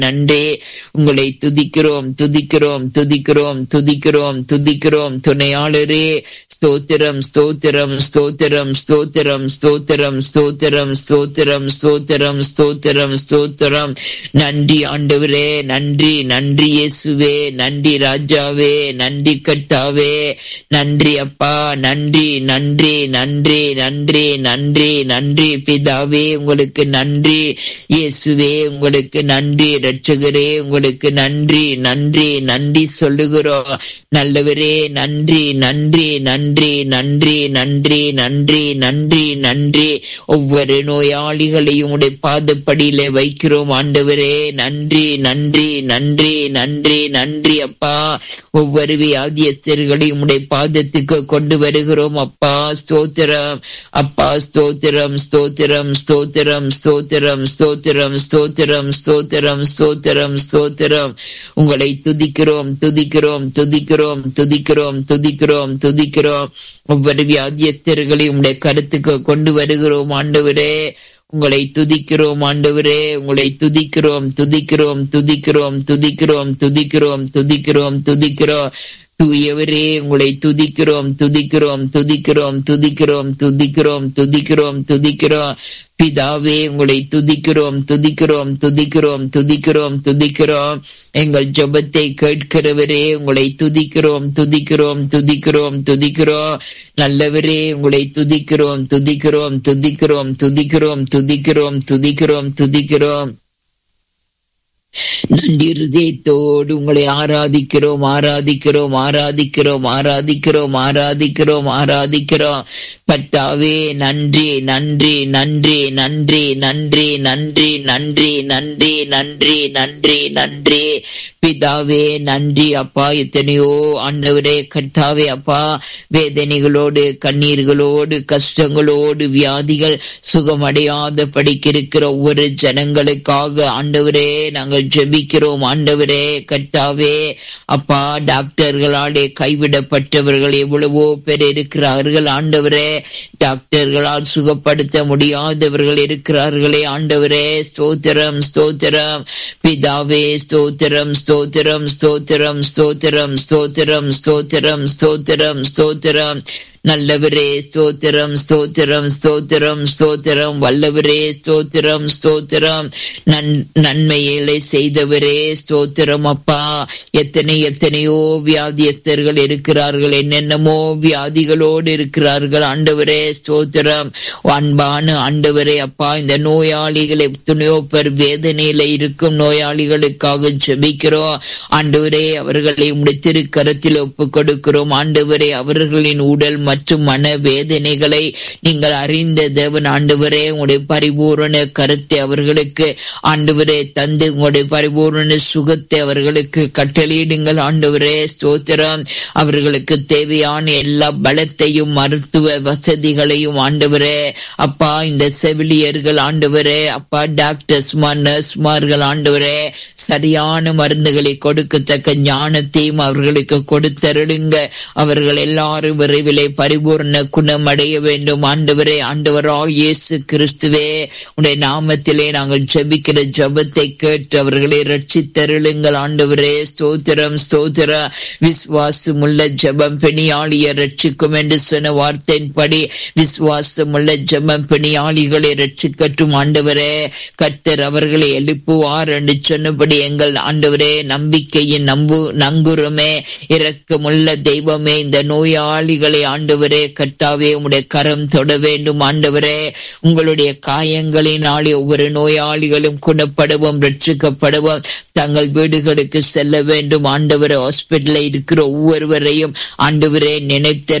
நன்றி உங்களை துதிக்கிறோம் துதிக்கிறோம் துதிக்கிறோம் துதிக்கிறோம் துதிக்கிறோம் துணையாளரே ஸ்தோத்திரம் ஸ்தோத்திரம் ஸ்தோத்திரம் ஸ்தோத்திரம் ஸ்தோத்திரம் ஸ்தோத்திரம் ஸ்தோத்திரம் ஸ்தோத்திரம் ஸ்தோத்திரம் ஸ்தோத்திரம் நன்றி ஆண்டவரே நன்றி நன்றி இயேசுவே நன்றி ராஜாவே நன்றி கர்த்தாவே நன்றி அப்பா நன்றி நன்றி நன்றி நன்றி நன்றி நன்றி பிதாவே உங்களுக்கு நன்றி இயேசுவே உங்களுக்கு நன்றி ரட்சகரே உங்களுக்கு நன்றி நன்றி நன்றி சொல்லுகிறோம் நல்லவரே நன்றி நன்றி நன்றி நன்றி நன்றி நன்றி நன்றி நன்றி ஒவ்வொரு நோயாளிகளையும் உடைய பாதப்படியில வைக்கிறோம் ஆண்டவரே நன்றி நன்றி நன்றி நன்றி நன்றி அப்பா ஒவ்வொரு வியாதியஸ்தர்களையும் உடைய பாதத்துக்கு கொண்டு வருகிறோம் அப்பா ஸ்தோத்திரம் அப்பா ஸ்தோத்திரம் ஸ்தோத்திரம் ஸ்தோத்திரம் ஸ்தோத்திரம் ஸ்தோத்திரம் ஸ்தோத்திரம் ஸ்தோத்திரம் ஸ்தோத்திரம் ஸ்தோத்திரம் உங்களை துதிக்கிறோம் துதிக்கிறோம் துதிக்கிறோம் துதிக்கிறோம் துதிக்கிறோம் துதிக்கிறோம் ஒவ்வொரு வியாதியஸ்தர்களையும் உடைய கருத்துக்கு கொண்டு வருகிறோம் ஆண்டவரே உங்களை துதிக்கிறோம் ஆண்டவரே உங்களை துதிக்கிறோம் துதிக்கிறோம் துதிக்கிறோம் துதிக்கிறோம் துதிக்கிறோம் துதிக்கிறோம் துதிக்கிறோம் தூயவரே உங்களை துதிக்கிறோம் துதிக்கிறோம் துதிக்கிறோம் துதிக்கிறோம் துதிக்கிறோம் துதிக்கிறோம் துதிக்கிறோம் பிதாவே உங்களை துதிக்கிறோம் துதிக்கிறோம் துதிக்கிறோம் துதிக்கிறோம் துதிக்கிறோம் எங்கள் ஜபத்தை கேட்கிறவரே உங்களை துதிக்கிறோம் துதிக்கிறோம் துதிக்கிறோம் துதிக்கிறோம் நல்லவரே உங்களை துதிக்கிறோம் துதிக்கிறோம் துதிக்கிறோம் துதிக்கிறோம் துதிக்கிறோம் துதிக்கிறோம் துதிக்கிறோம் நன்றி இருதயத்தோடு உங்களை ஆராதிக்கிறோம் ஆராதிக்கிறோம் ஆராதிக்கிறோம் ஆராதிக்கிறோம் ஆராதிக்கிறோம் ஆராதிக்கிறோம் பட்டாவே நன்றி நன்றி நன்றி நன்றி நன்றி நன்றி நன்றி நன்றி நன்றி நன்றி நன்றி பிதாவே நன்றி அப்பா எத்தனையோ ஆண்டவரே கர்த்தாவே அப்பா வேதனைகளோடு கண்ணீர்களோடு கஷ்டங்களோடு வியாதிகள் சுகமடையாத படிக்கிருக்கிற ஒவ்வொரு ஜனங்களுக்காக ஆண்டவரே நாங்கள் ஜெபிக்கிறோம் ஆண்டவரே கர்த்தாவே அப்பா டாக்டர்களாலே கைவிடப்பட்டவர்கள் எவ்வளவோ பேர் இருக்கிறார்கள் ஆண்டவரே டாக்டர்களால் சுகப்படுத்த முடியாதவர்கள் இருக்கிறார்களே ஆண்டவரே ஸ்தோத்திரம் ஸ்தோத்திரம் பிதாவே ஸ்தோத்திரம் ஸ்தோத்திரம் ஸ்தோத்திரம் ஸ்தோத்திரம் ஸ்தோத்திரம் ஸ்தோத்திரம் ஸ்தோத்திரம் ஸ்தோத்திரம் நல்லவரே ஸ்தோத்திரம் ஸ்தோத்திரம் ஸ்தோத்திரம் ஸ்தோத்திரம் வல்லவரே ஸ்தோத்திரம் ஸ்தோத்திரம் நன்மைகளை செய்தவரே ஸ்தோத்திரம் அப்பா எத்தனை எத்தனையோ வியாதியஸ்தர்கள் இருக்கிறார்கள் என்னென்னமோ வியாதிகளோடு இருக்கிறார்கள் ஆண்டவரே ஸ்தோத்திரம் அன்பான ஆண்டவரே அப்பா இந்த நோயாளிகளை எத்தனையோ பேர் வேதனையில இருக்கும் நோயாளிகளுக்காக ஜெபிக்கிறோம் ஆண்டவரே அவர்களை உடைய திருக்கரத்தில் ஒப்பு கொடுக்கிறோம் ஆண்டவரே அவர்களின் உடல் மற்றும் மன வேதனைகளை நீங்கள் அறிந்த தேவன் ஆண்டவரே உங்களுடைய பரிபூரண கருத்தை அவர்களுக்கு ஆண்டவரே தந்து உங்களுடைய பரிபூரண சுகத்தை அவர்களுக்கு கட்டளையிடுங்கள் ஆண்டவரே ஸ்தோத்திரம் அவர்களுக்கு தேவையான எல்லா பலத்தையும் மருத்துவ வசதிகளையும் ஆண்டவரே அப்பா இந்த செவிலியர்கள் ஆண்டவரே அப்பா டாக்டர்ஸ்மா நர்ஸ்மார்கள் ஆண்டவரே சரியான மருந்துகளை கொடுக்கத்தக்க ஞானத்தையும் அவர்களுக்கு கொடுத்தருளுங்க அவர்கள் எல்லாரும் விரைவிலே பரிபூர்ண குணம் அடைய வேண்டும் ஆண்டவரே ஆண்டவரா இயேசு கிறிஸ்துவே உடைய நாமத்திலே நாங்கள் ஜபிக்கிற ஜபத்தை கேட்டு அவர்களை ரட்சித்தருளுங்கள் ஆண்டவரே ஸ்தோத்திரம் ஸ்தோத்திர விசுவாசம் உள்ள ஜபம் பெணியாளிய ரட்சிக்கும் என்று சொன்ன வார்த்தையின்படி விசுவாசம் உள்ள ஜபம் பெணியாளிகளை ரட்சிக்கட்டும் ஆண்டவரே கர்த்தர் அவர்களை எழுப்புவார் என்று சொன்னபடி எங்கள் ஆண்டவரே நம்பிக்கையின் நம்பு நங்குரமே இரக்கமுள்ள தெய்வமே இந்த நோயாளிகளை ஆண்டவரே கர்த்தாவே உடைய கரம் தொட வேண்டும் ஆண்டவரே உங்களுடைய காயங்களினாலே ஒவ்வொரு நோயாளிகளும் குணப்படவும் ரட்சிக்கப்படவும் தங்கள் வீடுகளுக்கு செல்ல வேண்டும் ஆண்டவரே ஹாஸ்பிட்டல இருக்கிற ஒவ்வொருவரையும் ஆண்டவரே நினைத்த